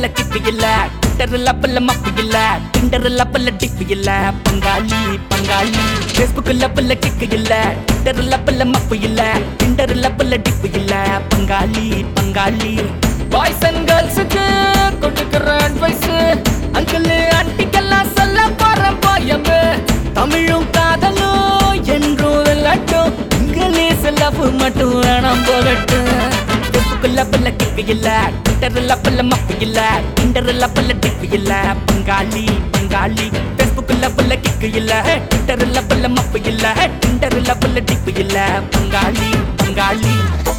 kick இல்ல Twitter லப்பல்ல மப்பு இல்ல டிண்டர் லப்பல்ல டிப்பு இல்ல பங்காளி பங்காளி ஃபேஸ்புக் லப்பல்ல கிக்கு இல்ல ட்விட்டர் லப்பல்ல மப்பு இல்ல டிண்டர் லப்பல்ல டிப்பு இல்ல பங்காளி பங்காளி பாய்ஸ் அண்ட் கேர்ள்ஸுக்கு கொடுக்குற அட்வைஸ் அங்கிள் ஆண்டிக்கெல்லாம் சொல்ல போற போயம் தமிழும் காதலும் என்றும் விளையாட்டும் இங்கிலீஷ் லவ் மட்டும் வேணாம் போகட்டும் ஃபேஸ்புக்ல பல்ல கிக்கு இல்ல ட்விட்டர்ல பல்ல மப்பு இல்ல டிண்டர்ல பல்ல டிப்பு இல்ல பங்காளி பங்காளி ஃபேஸ்புக்ல பல்ல கிக்கு இல்ல ட்விட்டர்ல பல்ல மப்பு இல்ல டிண்டர்ல பல்ல டிப்பு இல்ல பங்காளி பங்காளி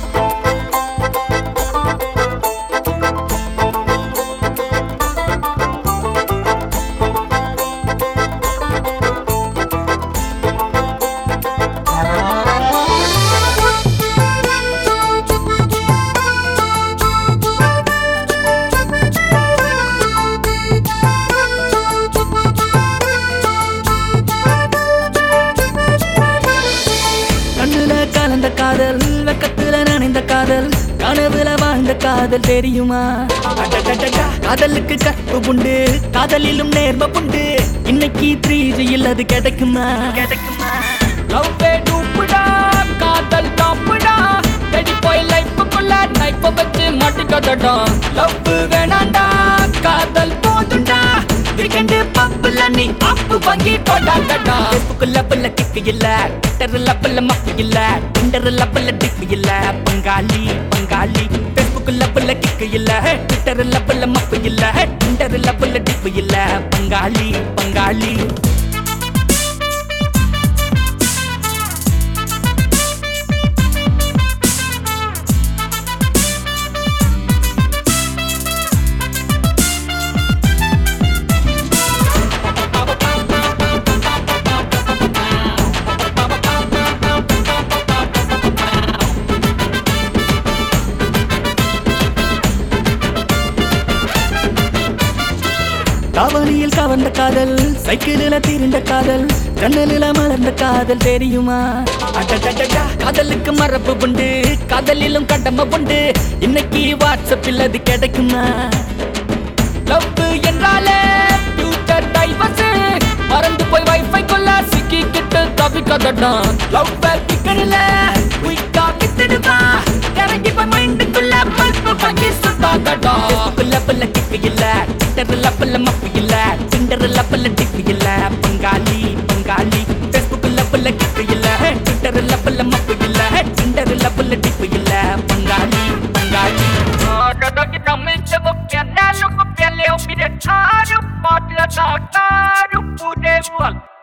கண்ணுல கலந்த காதல் வெக்கத்துல நனைந்த காதல் கனவுல வாழ்ந்த காதல் தெரியுமா அடடடடா, காதலுக்கு கற்பு உண்டு காதலிலும் நேர்ம உண்டு இன்னைக்கு த்ரீ ஜியில் அது கிடைக்குமா கிடைக்குமா லவ் டூப்புடா காதல் டாப்புடா தேடி போய் லைஃபுக்குள்ள நைப்ப வச்சு மாட்டிக்கதடா லவ் வேணாண்டா காதல் போதுண்டா வீக்கெண்டு பப்புல நீ அப்பு வாங்கி போடாதடா ஃபேஸ்புக்ல பல்ல கிக்கு இல்ல ட்விட்டர்ல பல்ல மப்பு இல்ல டிண்டர்ல பல்ல டிப்பு இல்ல பங்காளி பங்காளி ஃபேஸ்புக்ல பல்ல கிக்கு இல்ல ட்விட்டர்ல பல்ல மப்பு இல்ல டிண்டர்ல பல்ல டிப்பு இல்ல பங்காளி பங்காளி தாவணியில் கவர்ந்த காதல் சைக்கிளில தீர்ந்த காதல் ஜன்னலில மலர்ந்த காதல் தெரியுமா அடடடடா, காதலுக்கு மரபு உண்டு காதலிலும் கடமை உண்டு இன்னைக்கு வாட்ஸ்அப்பில் அது கிடைக்குமா லவ் என்றாலே ஃபியூச்சர் டைவர்ஸ் மறந்து போய் வைஃபை கொள்ள சிக்கிக்கிட்டு தவிக்கதடா லவ் பிக்கடில குயிக்கா வித்துடுவா இறங்கி போய் மைண்டுக்குள்ள பல்பு வாங்கி சுத்தாதடா ஃபேஸ்புக்ல பல்ல கிக்கு இல்ல ட்விட்டர்ல பல்ல மப்பு இல்ல டிண்டர்ல பல்ல டிப்பு இல்ல பங்காளி பங்காளி ஃபேஸ்புக்ல பல்ல கிக்கு இல்ல ட்விட்டர்ல பல்ல மப்பு இல்ல டிண்டர்ல பல்ல டிப்பு இல்ல பங்காளி பங்காளி Dadagi namin sa bukyan na lukupyan leo pinataro Paglatak na rupude wag